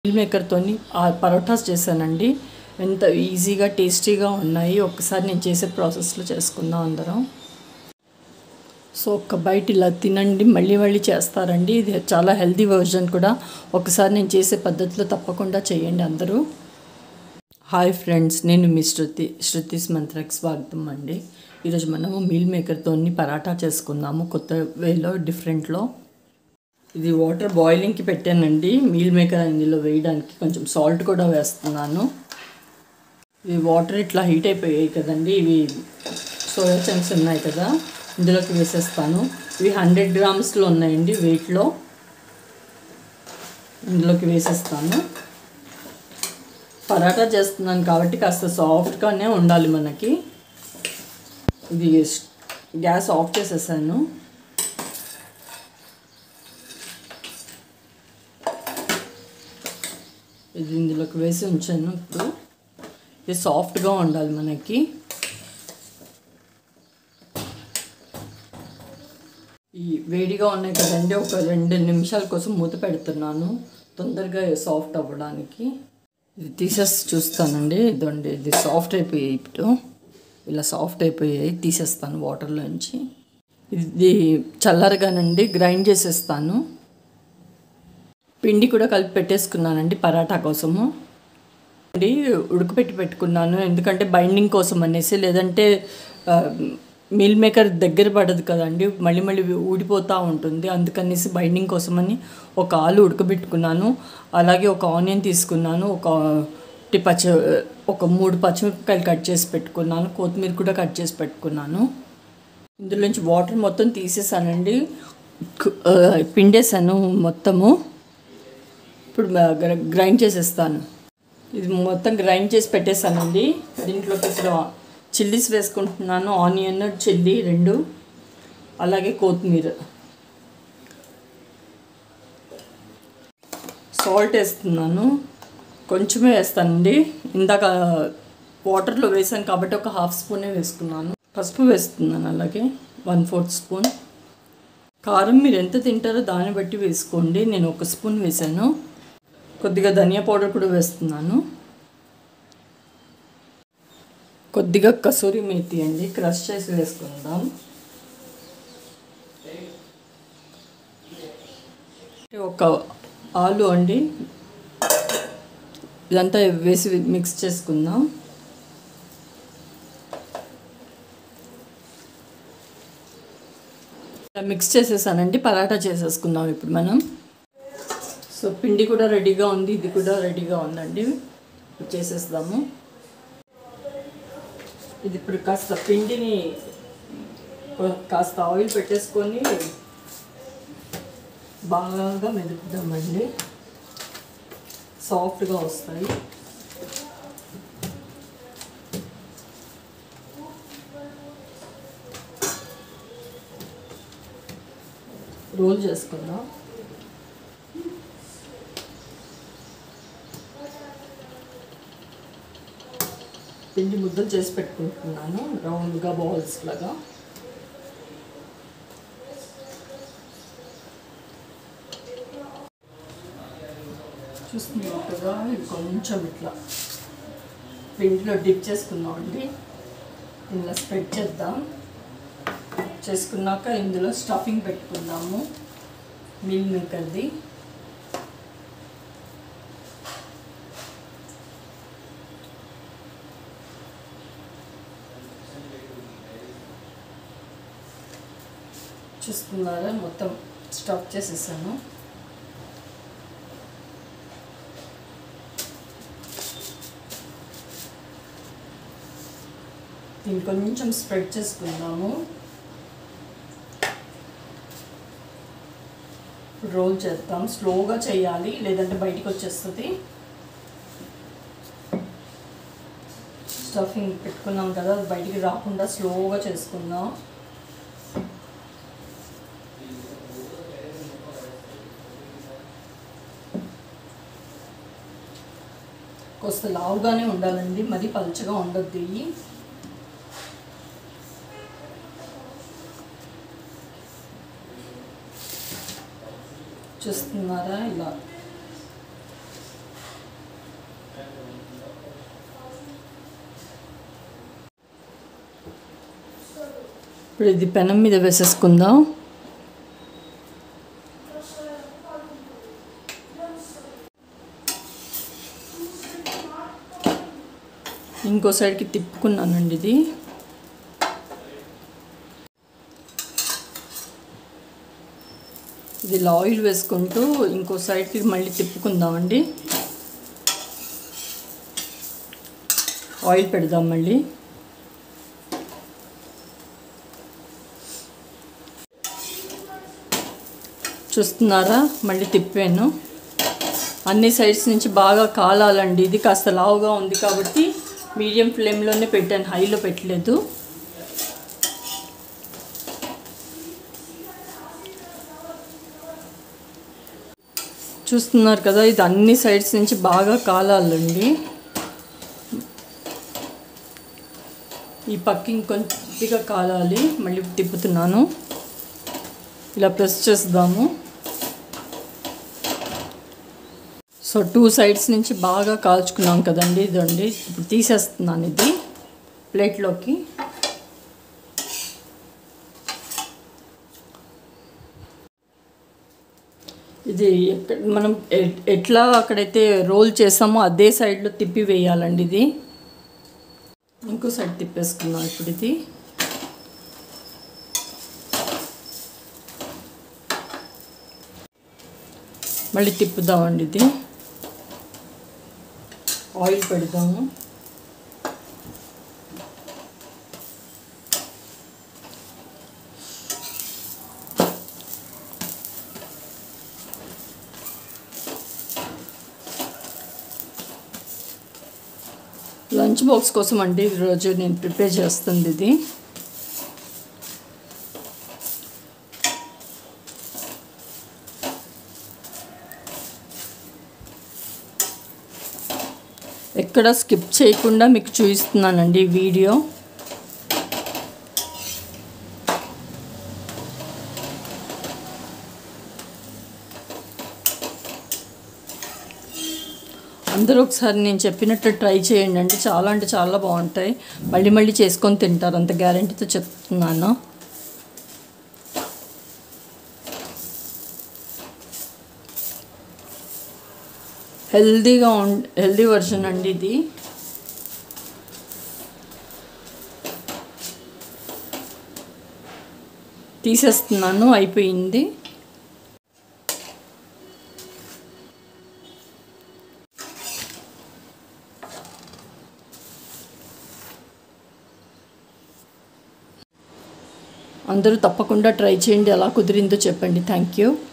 meal మేకర్తోని ఆ పరోటాస్ చేశానండి ఎంత ఈజీగా టేస్టీగా ఉన్నాయి ఒక్కసారి నేను చేసే ప్రాసెస్లో చేసుకుందాం అందరం సో ఒక్క బయట ఇలా తినండి మళ్ళీ మళ్ళీ చేస్తారండి ఇది చాలా హెల్తీ వర్జన్ కూడా ఒకసారి నేను చేసే పద్ధతిలో తప్పకుండా చేయండి అందరూ హాయ్ ఫ్రెండ్స్ నేను మీ శృతి శృతిస్ మంత్రకి స్వాగతం అండి ఈరోజు మనము మీల్ మేకర్తో పరాటా చేసుకుందాము కొత్త వేలో డిఫరెంట్లో ఇది వాటర్ బాయిలింగ్కి పెట్టానండి మీల్ మేకర్ ఇందులో వేయడానికి కొంచెం సాల్ట్ కూడా వేస్తున్నాను ఇవి వాటర్ ఇట్లా హీట్ అయిపోయాయి కదండి ఇవి సోయా చంక్స్ ఉన్నాయి కదా ఇందులోకి వేసేస్తాను ఇవి హండ్రెడ్ గ్రామ్స్లో ఉన్నాయండి వెయిట్లో ఇందులోకి వేసేస్తాను పరాటా చేస్తున్నాను కాబట్టి కాస్త సాఫ్ట్గానే ఉండాలి మనకి ఇది గ్యాస్ ఆఫ్ చేసేసాను ఇది ఇందులోకి వేసి ఉంచాను ఇప్పుడు ఇది సాఫ్ట్గా ఉండాలి మనకి ఈ వేడిగా ఉన్నాయి కదండి ఒక రెండు నిమిషాల కోసం మూత పెడుతున్నాను తొందరగా సాఫ్ట్ అవ్వడానికి ఇది తీసేసి చూస్తానండి ఇదండి ఇది సాఫ్ట్ అయిపోయాయి ఇప్పుడు ఇలా సాఫ్ట్ అయిపోయాయి తీసేస్తాను వాటర్లోంచి ఇది చల్లరగానండి గ్రైండ్ చేసేస్తాను పిండి కూడా కలిపి పెట్టేసుకున్నానండి పరాటా కోసము అండి ఉడకపెట్టి పెట్టుకున్నాను ఎందుకంటే బైండింగ్ కోసం అనేసి లేదంటే మీల్ మేకర్ దగ్గర పడదు కదండి మళ్ళీ మళ్ళీ ఊడిపోతూ ఉంటుంది అందుకనేసి బైండింగ్ కోసమని ఒక ఆలు ఉడకబెట్టుకున్నాను అలాగే ఒక ఆనియన్ తీసుకున్నాను ఒక పచ్చ ఒక మూడు పచ్చిమిరపకాయలు కట్ చేసి పెట్టుకున్నాను కొత్తిమీర కూడా కట్ చేసి పెట్టుకున్నాను ఇందులోంచి వాటర్ మొత్తం తీసేసానండి పిండేసాను మొత్తము ఇప్పుడు గ్రైండ్ చేసేస్తాను ఇది మొత్తం గ్రైండ్ చేసి పెట్టేసానండి దీంట్లోకి ఇప్పుడు చిల్లీస్ వేసుకుంటున్నాను ఆనియన్ చిల్లీ రెండు అలాగే కొత్తిమీర సాల్ట్ వేస్తున్నాను కొంచెమే వేస్తానండి ఇందాక వాటర్లో వేసాను కాబట్టి ఒక హాఫ్ స్పూనే వేసుకున్నాను పసుపు వేస్తున్నాను అలాగే వన్ ఫోర్త్ స్పూన్ కారం మీరు ఎంత తింటారో దాన్ని బట్టి వేసుకోండి నేను ఒక స్పూన్ వేసాను కొద్దిగా ధనియా పౌడర్ కూడా వేస్తున్నాను కొద్దిగా కసూరి మేతి అండి క్రష్ చేసి వేసుకుందాం ఒక ఆలు అండి ఇదంతా వేసి మిక్స్ చేసుకుందాం మిక్స్ చేసేసానండి పరాటా చేసేసుకుందాం ఇప్పుడు మనం సో పిండి కూడా రెడీగా ఉంది ఇది కూడా రెడీగా ఉందండి చేసేస్తాము ఇది ఇప్పుడు కాస్త పిండిని కాస్త ఆయిల్ పెట్టేసుకొని బాగా మెదుపుదామండి సాఫ్ట్గా వస్తాయి రోల్ చేసుకుందాం పిండి ముద్దలు చేసి పెట్టుకుంటున్నాను రౌండ్గా బాల్స్ లాగా చూస్తున్నాం కదా కొంచెం ఇట్లా పిండిలో డిప్ చేసుకుందామండి ఇలా స్ప్రెడ్ చేద్దాం చేసుకున్నాక ఇందులో స్టఫింగ్ పెట్టుకుందాము మీల్ మేకర్ది చూస్తున్నారా మొత్తం స్టఫ్ చేసేసాను దీన్ని కొంచెం స్ప్రెడ్ చేసుకుందాము రోల్ చేద్దాం స్లోగా చేయాలి లేదంటే బయటికి వచ్చేస్తుంది స్టఫింగ్ పెట్టుకున్నాం కదా బయటికి రాకుండా స్లోగా చేసుకుందాం కొస్త లావుగానే ఉండాలండి మరీ పలుచగా ఉండొద్దు ఇవి చూస్తున్నారా ఇలా ఇప్పుడు ఇది పెనం మీద వేసేసుకుందాం ఇంకో సైడ్కి తిప్పుకున్నానండి ఇది ఇది ఇలా ఆయిల్ వేసుకుంటూ ఇంకో సైడ్కి మళ్ళీ తిప్పుకుందామండి ఆయిల్ పెడదాం మళ్ళీ చూస్తున్నారా మళ్ళీ తిప్పాను అన్ని సైడ్స్ నుంచి బాగా కాలాలండి ఇది కాస్త లావుగా ఉంది కాబట్టి మీడియం ఫ్లేమ్లోనే పెట్టాను హైలో పెట్టలేదు చూస్తున్నారు కదా ఇది అన్ని సైడ్స్ నుంచి బాగా కాలాలండి ఈ పక్క ఇంకొంచెంగా కాలాలి మళ్ళీ తిప్పుతున్నాను ఇలా ప్రెస్ చేద్దాము సో టూ సైడ్స్ నుంచి బాగా కాల్చుకున్నాం కదండి ఇదండి ఇప్పుడు తీసేస్తున్నాను ఇది ప్లేట్లోకి ఇది ఎక్క- మనం ఎ- ఎట్లా అక్కడైతే రోల్ చేసామో అదే సైడ్లో తిప్పి వేయాలండి ఇది ఇంకో సైడ్ తిప్పేసుకున్నాం ఇప్పుడు ఇది మళ్ళీ తిప్పుదామండి ఇది ఆయిల్ పెడదాము లంచ్ బాక్స్ కోసం అండి ఈరోజు నేను ప్రిపేర్ చేస్తుంది ఇది ఎక్కడ స్కిప్ చేయకుండా మీకు చూపిస్తున్నానండి ఈ వీడియో అందరూ ఒకసారి నేను చెప్పినట్టు ట్రై చేయండి అండి చాలా అంటే చాలా బాగుంటాయి మళ్ళీ మళ్ళీ చేసుకొని తింటారు అంత గ్యారంటీతో చెప్తున్నాను హెల్దీగా ఉం హెల్దీ వర్షన్ అండి ఇది తీసేస్తున్నాను అయిపోయింది అందరూ తప్పకుండా ట్రై చేయండి ఎలా కుదిరిందో చెప్పండి థ్యాంక్ యూ